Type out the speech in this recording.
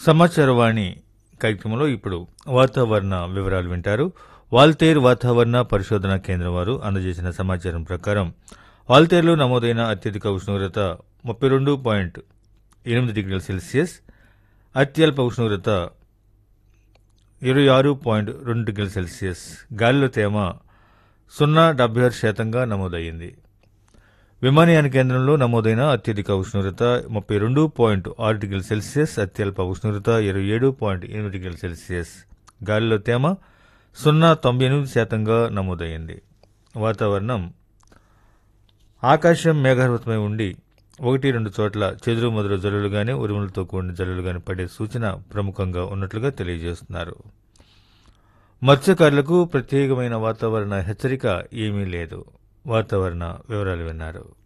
సమాచారవాణి కార్యక్రమంలో ఇప్పుడు వాతావరణ వివరాలు వింటారు వాల్తేర్ వాతావరణ పరిశోధన కేంద్రం వారు అందజేసిన సమాచారం ప్రకారం వాల్తేర్లో నమోదైన అత్యధిక ఉష్ణోగ్రత ముప్పై రెండు పాయింట్ ఎనిమిది డిగ్రీల సెల్సియస్ అత్యల్ప ఉష్ణోగ్రత ఇరవై ఆరు పాయింట్ రెండు డిగ్రీల సెల్సియస్ గాలిలో తేమ సున్నా డెబ్బై ఆరు శాతంగా నమోదయ్యింది విమానయాన కేంద్రంలో నమోదైన అత్యధిక ఉష్ణోగ్రత ముప్పై రెండు పాయింట్ ఆరు డిగ్రీల సెల్సియస్ అత్యల్ప ఉష్ణోగ్రత ఇరవై ఏడు పాయింట్ ఎనిమిది డిగ్రీల సెల్సియస్ గాలిలో తేమ సున్నా తొంభై ఎనిమిది శాతంగా నమోదయ్యింది వాతావరణం ఆకాశం మేఘావృతమై ఉండి ఒకటి రెండు చోట్ల చెదురు మొదలు జల్లులు గాని ఉరుములతో కూడిన జల్లులు గాని పడే సూచన ప్రముఖంగా ఉన్నట్లుగా తెలియజేస్తున్నారు మత్స్యకారులకు ప్రత్యేకమైన వాతావరణ హెచ్చరిక ఏమీ లేదు వాతావరణ వివరాలు విన్నారు